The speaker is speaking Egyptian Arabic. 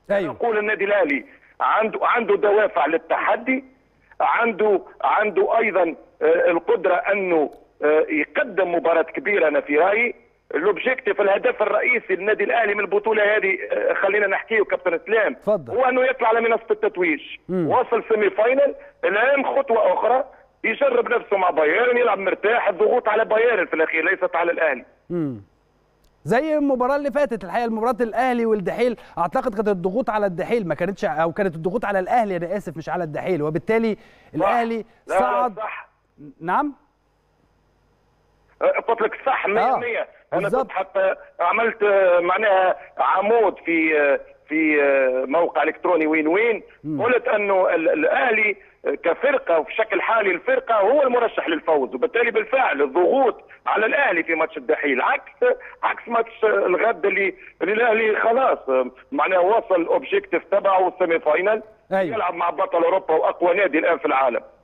أيوة. نقول النادي الاهلي عنده عنده دوافع للتحدي عنده عنده ايضا آه، القدره انه آه، يقدم مباراه كبيره انا في رايي الاوبجيكتيف الهدف الرئيسي للنادي الاهلي من البطوله هذه آه، خلينا نحكيه كابتن اسلام اتفضل. هو انه يطلع على منصه التتويج وصل سيمي فاينل الان خطوه اخرى يجرب نفسه مع بايرن يلعب مرتاح الضغوط على بايرن في الاخير ليست على الاهلي زي المباراه اللي فاتت الحقيقه مباراه الاهلي والدحيل اعتقد كانت الضغوط على الدحيل ما كانتش او كانت الضغوط على الاهلي انا اسف مش على الدحيل وبالتالي الاهلي لا، لا، صعد صح نعم قلت لك صح 100% آه، انا بالظبط. كنت حتى عملت آه، معناها عمود في آه، في آه، موقع الكتروني وين وين قلت انه ال- الاهلي آه، كفرقه وفي شكل حالي الفرقه هو المرشح للفوز وبالتالي بالفعل الضغوط على الاهلي في ماتش الدحيل عكس عكس ماتش آه، الغد اللي اللي الاهلي خلاص آه، معناها وصل الاوبجيكتيف تبعه السيمي فاينل أيوة. يلعب مع بطل اوروبا واقوى نادي الان في العالم